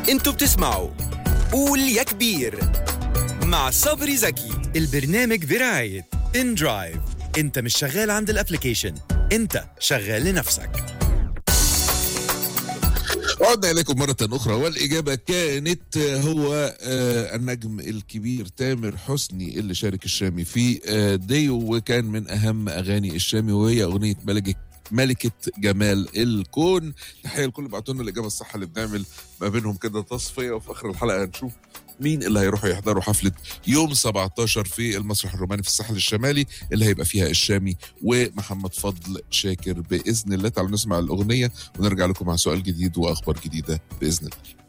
انتوا بتسمعوا قول يا كبير مع صبري زكي البرنامج برعاية ان درايف انت مش شغال عند الابليكيشن انت شغال لنفسك عدنا إليكم مرة أخرى والإجابة كانت هو آه، النجم الكبير تامر حسني اللي شارك الشامي في آه، ديو وكان من أهم أغاني الشامي وهي أغنية ملكة ملكة جمال الكون تحية لكل بعتوا لنا الإجابة الصح اللي بنعمل ما بينهم كده تصفية وفي آخر الحلقة هنشوف مين اللي هيروحوا يحضروا حفلة يوم 17 في المسرح الروماني في الساحل الشمالي اللي هيبقى فيها الشامي ومحمد فضل شاكر بإذن الله تعالوا نسمع الأغنية ونرجع لكم مع سؤال جديد وأخبار جديدة بإذن الله